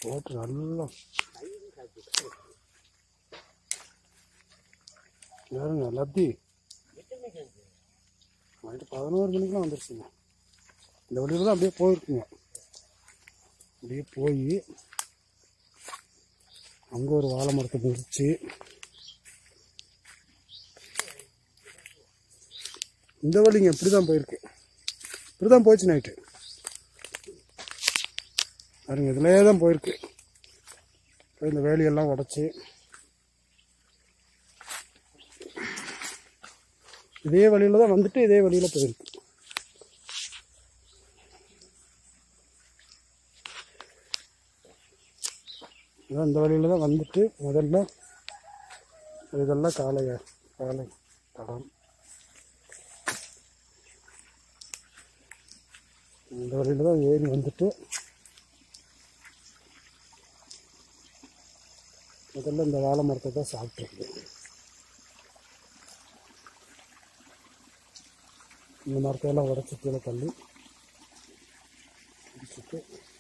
போட்டு நல்லா யாருங்க லத்தி நைட்டு பதினோரு மணிக்கெலாம் வந்துருச்சுங்க இந்த வழியில் தான் அப்படியே போயிருக்குங்க அப்படியே போய் அங்கே ஒரு வாழை மரத்தை முறிச்சு இந்த வழிங்க இப்படி தான் போயிருக்கு இப்படி தான் போயிடுச்சு நைட்டு பாருங்க இதுலேயே தான் போயிருக்கு போய் இந்த வேலியெல்லாம் உடச்சி இதே வழியில் தான் வந்துட்டு இதே வழியில் போயிருக்கு இதான் இந்த வழியில் தான் வந்துட்டு முதல்ல இதெல்லாம் காலை காலை தடம் இந்த வழியில் தான் ஏறி வந்துட்டு முதல்ல இந்த வாழை மரத்தை தான் சாப்பிட்ருக்கு இந்த மரத்தையெல்லாம் உடச்சி கீழே தள்ளி பிடிச்சிட்டு